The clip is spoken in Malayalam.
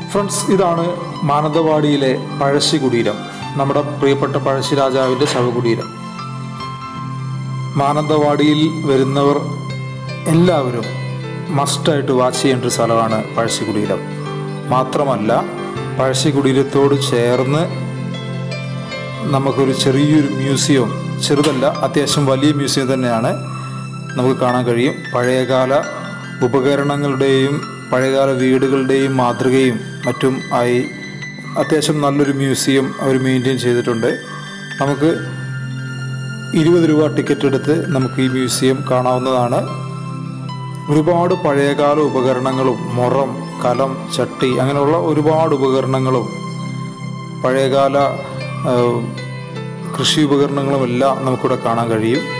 ഫ്രണ്ട്സ് ഇതാണ് മാനന്തവാടിയിലെ പഴശ്ശി കുടീരം നമ്മുടെ പ്രിയപ്പെട്ട പഴശ്ശി രാജാവിൻ്റെ ശവകുടീരം മാനന്തവാടിയിൽ വരുന്നവർ എല്ലാവരും മസ്റ്റായിട്ട് വാച്ച് ചെയ്യേണ്ട ഒരു സ്ഥലമാണ് പഴശ്ശി കുടീരം മാത്രമല്ല പഴശ്ശി കുടീരത്തോട് ചേർന്ന് നമുക്കൊരു ചെറിയൊരു മ്യൂസിയം ചെറുതല്ല അത്യാവശ്യം വലിയ മ്യൂസിയം തന്നെയാണ് നമുക്ക് കാണാൻ കഴിയും പഴയകാല ഉപകരണങ്ങളുടെയും പഴയകാല വീടുകളുടെയും മാതൃകയും മറ്റും ആയി അത്യാവശ്യം നല്ലൊരു മ്യൂസിയം അവർ മെയിൻറ്റെയിൻ ചെയ്തിട്ടുണ്ട് നമുക്ക് ഇരുപത് രൂപ ടിക്കറ്റ് എടുത്ത് നമുക്ക് ഈ മ്യൂസിയം കാണാവുന്നതാണ് ഒരുപാട് പഴയകാല ഉപകരണങ്ങളും മുറം കലം ചട്ടി അങ്ങനെയുള്ള ഒരുപാട് ഉപകരണങ്ങളും പഴയകാല ആ, കൃഷി ഉപകരണങ്ങളും എല്ലാം നമുക്കിവിടെ കാണാൻ കഴിയും